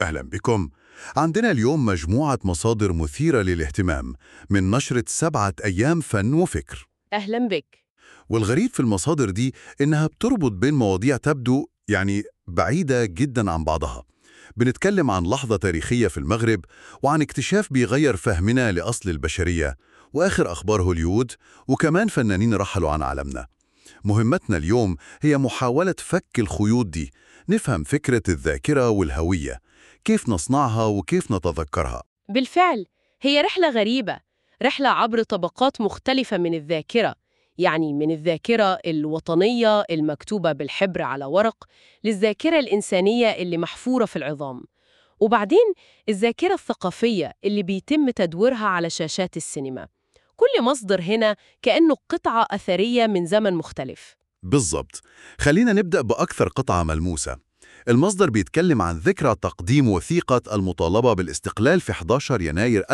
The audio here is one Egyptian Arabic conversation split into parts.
أهلا بكم عندنا اليوم مجموعة مصادر مثيرة للاهتمام من نشرة سبعة أيام فن وفكر أهلا بك والغريب في المصادر دي إنها بتربط بين مواضيع تبدو يعني بعيدة جدا عن بعضها بنتكلم عن لحظة تاريخية في المغرب وعن اكتشاف بيغير فهمنا لأصل البشرية وآخر أخبار هوليوود وكمان فنانين رحلوا عن عالمنا مهمتنا اليوم هي محاولة فك الخيوط دي نفهم فكرة الذاكرة والهوية كيف نصنعها وكيف نتذكرها بالفعل هي رحلة غريبة رحلة عبر طبقات مختلفة من الذاكرة يعني من الذاكرة الوطنية المكتوبة بالحبر على ورق للذاكرة الإنسانية اللي محفورة في العظام وبعدين الذاكرة الثقافية اللي بيتم تدويرها على شاشات السينما كل مصدر هنا كأنه قطعة أثرية من زمن مختلف بالضبط خلينا نبدأ بأكثر قطعة ملموسة المصدر بيتكلم عن ذكرى تقديم وثيقة المطالبة بالاستقلال في 11 يناير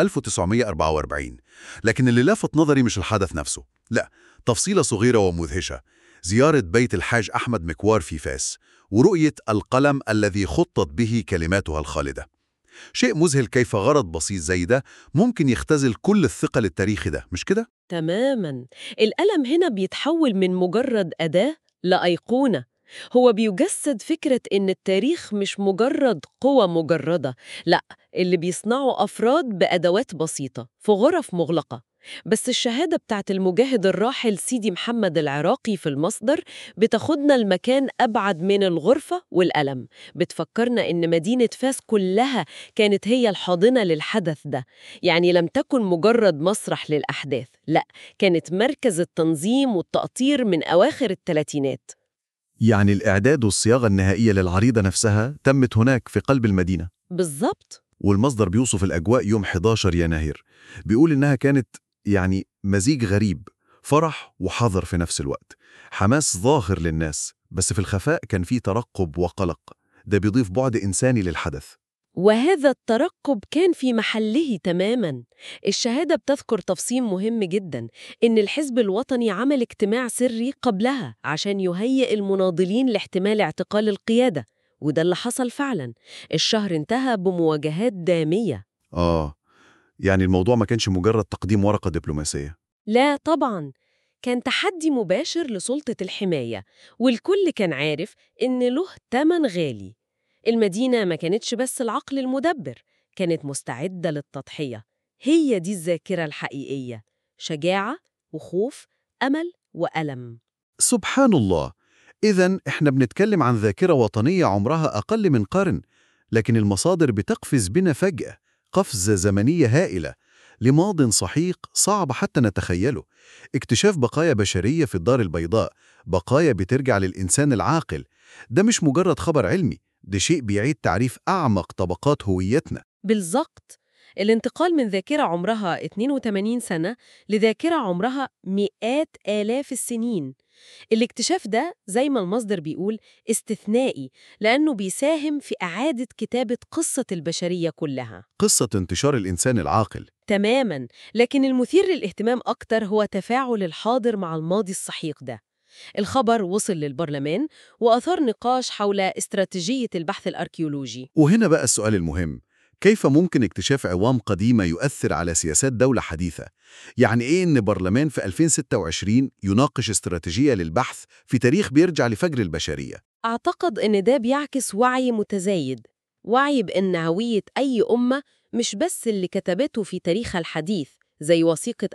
1944 لكن اللي لفت نظري مش الحدث نفسه لا تفصيلة صغيرة ومدهشة زيارة بيت الحاج أحمد مكوار في فاس ورؤية القلم الذي خطت به كلماتها الخالدة شيء مذهل كيف غرض بسيط زي ده ممكن يختزل كل الثقل التاريخي ده مش كده؟ تماماً القلم هنا بيتحول من مجرد أداة لأيقونة هو بيجسد فكرة إن التاريخ مش مجرد قوة مجردة لأ اللي بيصنعوا أفراد بأدوات بسيطة في غرف مغلقة بس الشهادة بتاعت المجاهد الراحل سيدي محمد العراقي في المصدر بتاخدنا المكان أبعد من الغرفة والألم بتفكرنا إن مدينة فاس كلها كانت هي الحاضنة للحدث ده يعني لم تكن مجرد مسرح للأحداث لأ كانت مركز التنظيم والتأطير من أواخر الثلاثينات يعني الإعداد والصياغة النهائية للعريضة نفسها تمت هناك في قلب المدينة بالظبط والمصدر بيوصف الأجواء يوم 11 يناير بيقول إنها كانت يعني مزيج غريب فرح وحذر في نفس الوقت حماس ظاهر للناس بس في الخفاء كان فيه ترقب وقلق ده بيضيف بعد إنساني للحدث وهذا الترقب كان في محله تماماً الشهادة بتذكر تفصيل مهم جداً إن الحزب الوطني عمل اجتماع سري قبلها عشان يهيئ المناضلين لاحتمال اعتقال القيادة وده اللي حصل فعلاً الشهر انتهى بمواجهات دامية آه يعني الموضوع ما كانش مجرد تقديم ورقة دبلوماسية لا طبعاً كان تحدي مباشر لسلطة الحماية والكل كان عارف إن له تمن غالي المدينة ما كانتش بس العقل المدبر كانت مستعدة للتضحية هي دي الذاكرة الحقيقية شجاعة وخوف أمل وألم سبحان الله إذا إحنا بنتكلم عن ذاكرة وطنية عمرها أقل من قرن لكن المصادر بتقفز بنا فجأة قفزة زمنية هائلة لماض سحيق صعب حتى نتخيله اكتشاف بقايا بشرية في الدار البيضاء بقايا بترجع للإنسان العاقل ده مش مجرد خبر علمي ده شيء بيعيد تعريف أعمق طبقات هويتنا بالظبط الانتقال من ذاكرة عمرها 82 سنة لذاكرة عمرها مئات آلاف السنين الاكتشاف ده زي ما المصدر بيقول استثنائي لأنه بيساهم في إعادة كتابة قصة البشرية كلها قصة انتشار الإنسان العاقل تماماً لكن المثير للاهتمام أكتر هو تفاعل الحاضر مع الماضي السحيق ده الخبر وصل للبرلمان وأثار نقاش حول استراتيجية البحث الأركيولوجي وهنا بقى السؤال المهم كيف ممكن اكتشاف عوام قديمة يؤثر على سياسات دولة حديثة؟ يعني إيه إن برلمان في 2026 يناقش استراتيجية للبحث في تاريخ بيرجع لفجر البشرية؟ أعتقد إن ده بيعكس وعي متزايد وعي بأن هوية أي أمة مش بس اللي كتبته في تاريخها الحديث زي وثيقة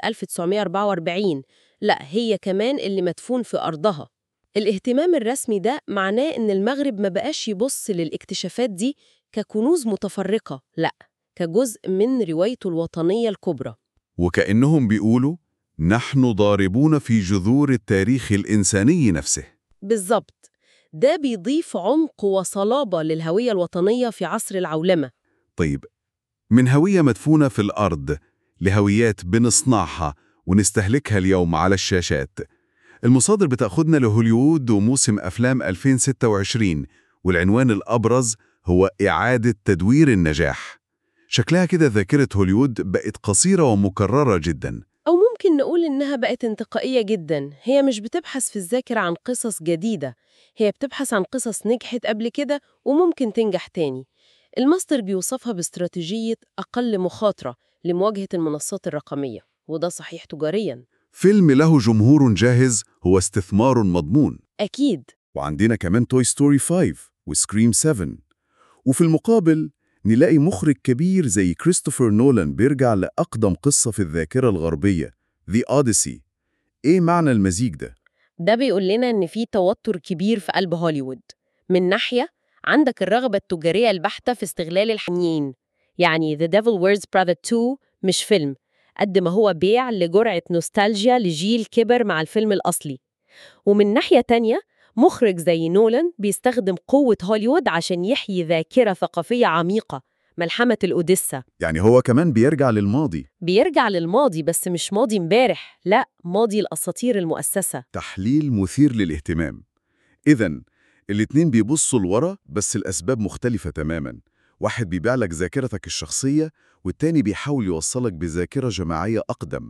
1944 لا هي كمان اللي مدفون في أرضها الاهتمام الرسمي ده معناه إن المغرب ما بقاش يبص للاكتشافات دي ككنوز متفرقة لا كجزء من روايته الوطنية الكبرى وكأنهم بيقولوا نحن ضاربون في جذور التاريخ الإنساني نفسه بالظبط ده بيضيف عمق وصلابة للهوية الوطنية في عصر العولمة طيب من هوية مدفونة في الأرض لهويات بنصنعها ونستهلكها اليوم على الشاشات المصادر بتأخذنا لهوليوود وموسم أفلام 2026 والعنوان الأبرز هو إعادة تدوير النجاح شكلها كده ذاكرة هوليوود بقت قصيرة ومكررة جدا أو ممكن نقول إنها بقت انتقائية جدا هي مش بتبحث في الذاكرة عن قصص جديدة هي بتبحث عن قصص نجحت قبل كده وممكن تنجح تاني الماستر بيوصفها باستراتيجية أقل مخاطرة لمواجهة المنصات الرقمية وده صحيح تجارياً فيلم له جمهور جاهز هو استثمار مضمون أكيد وعندنا كمان توي ستوري 5 وسكريم 7 وفي المقابل نلاقي مخرج كبير زي كريستوفر نولان بيرجع لأقدم قصة في الذاكرة الغربية The Odyssey إيه معنى المزيج ده؟ ده بيقول لنا إن في توتر كبير في قلب هوليوود من ناحية عندك الرغبة التجارية البحتة في استغلال الحنين يعني The Devil Wears Prada 2 مش فيلم قد ما هو بيع لجرعة نوستالجيا لجيل كبر مع الفيلم الأصلي ومن ناحية تانية مخرج زي نولان بيستخدم قوة هوليوود عشان يحيي ذاكرة ثقافية عميقة ملحمة الأوديسا يعني هو كمان بيرجع للماضي بيرجع للماضي بس مش ماضي امبارح لا ماضي الأساطير المؤسسة تحليل مثير للاهتمام إذا الاتنين بيبصوا لورا بس الأسباب مختلفة تماماً واحد بيبيع لك ذاكرتك الشخصية والتاني بيحاول يوصلك بذاكرة جماعية أقدم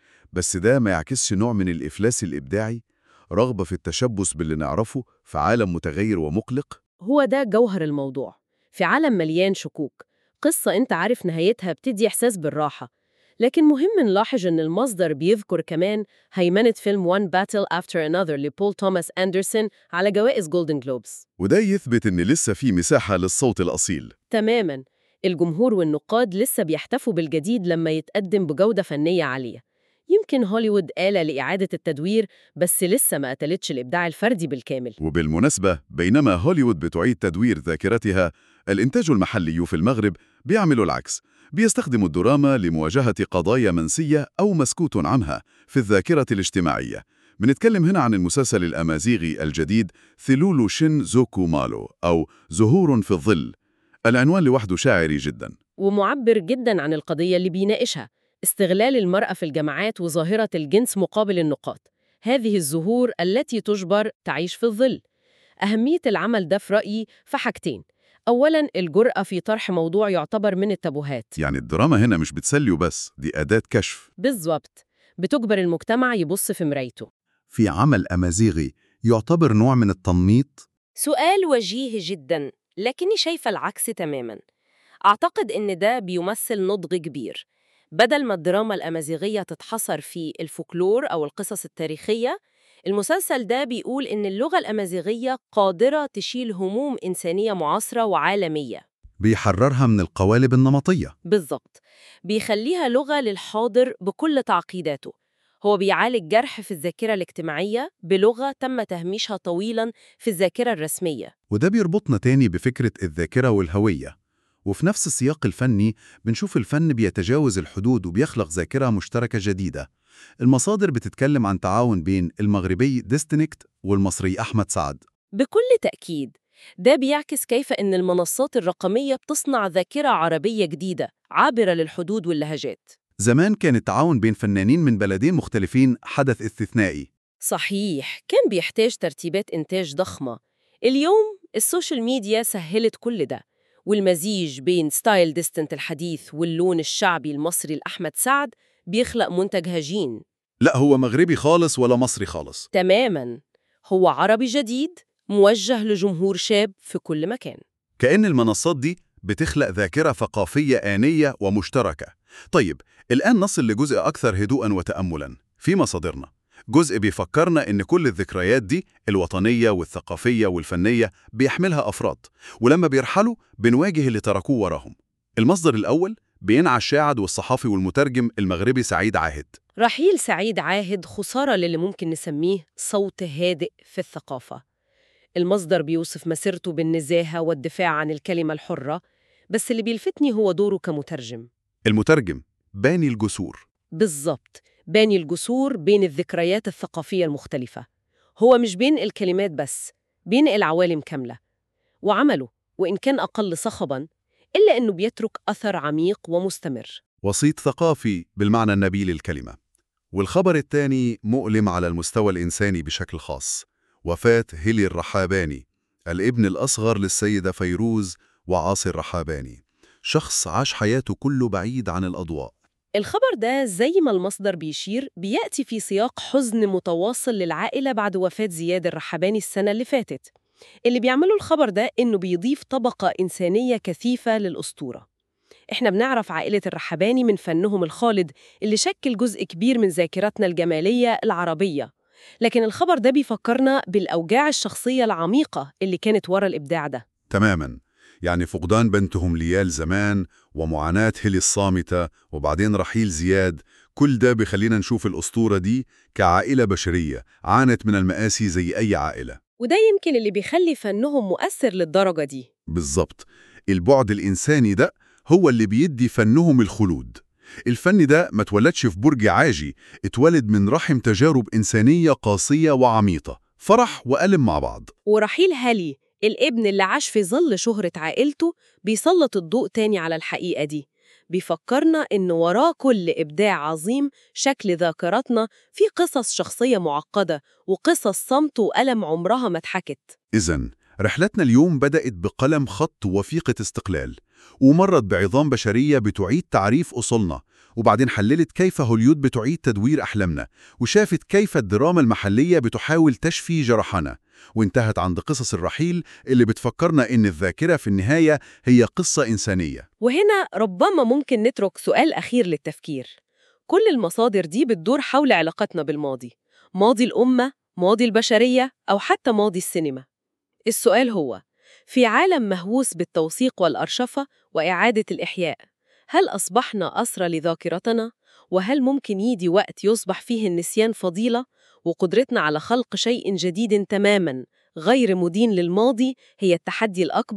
بس ده ما يعكسش نوع من الإفلاس الإبداعي رغبة في التشبث باللي نعرفه في عالم متغير ومقلق هو ده جوهر الموضوع في عالم مليان شكوك قصة أنت عارف نهايتها بتدي إحساس بالراحة لكن مهم نلاحظ إن المصدر بيذكر كمان هيمنة فيلم One Battle After Another لبول توماس أندرسون على جوائز جولدن جلوبز وده يثبت إن لسه في مساحة للصوت الأصيل تماماً الجمهور والنقاد لسه بيحتفوا بالجديد لما يتقدم بجودة فنية عالية يمكن هوليوود آلة لإعادة التدوير بس لسه ما قتلتش الإبداع الفردي بالكامل وبالمناسبة بينما هوليوود بتعيد تدوير ذاكرتها الإنتاج المحلي في المغرب بيعمل العكس بيستخدم الدراما لمواجهة قضايا منسية أو مسكوت عنها في الذاكرة الاجتماعية بنتكلم هنا عن المسلسل الأمازيغي الجديد ثلولو شين زوكو مالو أو زهور في الظل العنوان لوحده شاعري جدا ومعبر جدا عن القضية اللي بيناقشها استغلال المرأة في الجامعات وظاهرة الجنس مقابل النقاط هذه الزهور التي تجبر تعيش في الظل أهمية العمل ده في رأيي في حاجتين أولاً الجرأة في طرح موضوع يعتبر من التابوهات يعني الدراما هنا مش بتسلي وبس دي أداة كشف بالظبط بتجبر المجتمع يبص في مرايته في عمل أمازيغي يعتبر نوع من التنميط سؤال وجيه جدا لكني شايفة العكس تماما أعتقد إن ده بيمثل نضج كبير بدل ما الدراما الأمازيغية تتحصر في الفولكلور أو القصص التاريخية المسلسل ده بيقول إن اللغة الأمازيغية قادرة تشيل هموم إنسانية معاصرة وعالمية بيحررها من القوالب النمطية بالظبط بيخليها لغة للحاضر بكل تعقيداته هو بيعالج جرح في الذاكرة الاجتماعية بلغة تم تهميشها طويلاً في الذاكرة الرسمية وده بيربطنا تاني بفكرة الذاكرة والهوية وفي نفس السياق الفني بنشوف الفن بيتجاوز الحدود وبيخلق ذاكرة مشتركة جديدة المصادر بتتكلم عن تعاون بين المغربي ديستنكت والمصري أحمد سعد بكل تأكيد ده بيعكس كيف إن المنصات الرقمية بتصنع ذاكرة عربية جديدة عابرة للحدود واللهجات زمان كان التعاون بين فنانين من بلدين مختلفين حدث استثنائي صحيح كان بيحتاج ترتيبات إنتاج ضخمة اليوم السوشيال ميديا سهلت كل ده والمزيج بين ستايل ديستنت الحديث واللون الشعبي المصري لأحمد سعد بيخلق منتج هجين لا هو مغربي خالص ولا مصري خالص تماماً هو عربي جديد موجه لجمهور شاب في كل مكان كأن المنصات دي بتخلق ذاكرة ثقافية آنية ومشتركة طيب الآن نصل لجزء أكثر هدوءاً وتأملاً في مصادرنا جزء بيفكرنا إن كل الذكريات دي الوطنية والثقافية والفنية بيحملها أفراد ولما بيرحلوا بنواجه اللي تركوه وراهم المصدر الأول بينعى الشاعر والصحافي والمترجم المغربي سعيد عاهد رحيل سعيد عاهد خسارة للي ممكن نسميه صوت هادئ في الثقافة المصدر بيوصف مسيرته بالنزاهة والدفاع عن الكلمة الحرة بس اللي بيلفتني هو دوره كمترجم المترجم باني الجسور بالظبط باني الجسور بين الذكريات الثقافية المختلفة هو مش بين الكلمات بس بينقل عوالم كاملة وعمله وإن كان أقل صخباً إلا أنه بيترك أثر عميق ومستمر وسيط ثقافي بالمعنى النبيل للكلمة والخبر الثاني مؤلم على المستوى الإنساني بشكل خاص وفاة هيلي الرحاباني الابن الأصغر للسيدة فيروز وعاصي الرحاباني شخص عاش حياته كله بعيد عن الأضواء الخبر ده زي ما المصدر بيشير بيأتي في سياق حزن متواصل للعائلة بعد وفاة زياد الرحباني السنة اللي فاتت اللي بيعمله الخبر ده إنه بيضيف طبقة إنسانية كثيفة للأسطورة إحنا بنعرف عائلة الرحباني من فنهم الخالد اللي شكل جزء كبير من ذاكرتنا الجمالية العربية لكن الخبر ده بيفكرنا بالأوجاع الشخصية العميقة اللي كانت ورا الإبداع ده تماما يعني فقدان بنتهم ليال زمان ومعاناة هيلي الصامتة وبعدين رحيل زياد كل ده بيخلينا نشوف الأسطورة دي كعائلة بشرية عانت من المآسي زي أي عائلة وده يمكن اللي بيخلي فنهم مؤثر للدرجة دي بالظبط البعد الإنساني ده هو اللي بيدي فنهم الخلود الفن ده ما اتولدش في برج عاجي اتولد من رحم تجارب إنسانية قاسية وعميقة فرح وألم مع بعض ورحيل هالي الابن اللي عاش في ظل شهرة عائلته بيسلط الضوء تاني على الحقيقة دي بيفكرنا إن وراه كل إبداع عظيم شكل ذاكرتنا في قصص شخصية معقدة وقصص صمت وألم عمرها ما اتحكت إذن رحلتنا اليوم بدأت بقلم خط وثيقة استقلال ومرت بعظام بشرية بتعيد تعريف أصولنا وبعدين حللت كيف هوليود بتعيد تدوير أحلامنا وشافت كيف الدراما المحلية بتحاول تشفي جرحنا وانتهت عند قصص الرحيل اللي بتفكرنا إن الذاكرة في النهاية هي قصة إنسانية وهنا ربما ممكن نترك سؤال أخير للتفكير كل المصادر دي بتدور حول علاقتنا بالماضي ماضي الأمة، ماضي البشرية أو حتى ماضي السينما السؤال هو في عالم مهووس بالتوثيق والأرشفة وإعادة الإحياء هل أصبحنا أسرى لذاكرتنا؟ وهل ممكن يجي وقت يصبح فيه النسيان فضيلة وقدرتنا على خلق شيء جديد تماماً غير مدين للماضي هي التحدي الأكبر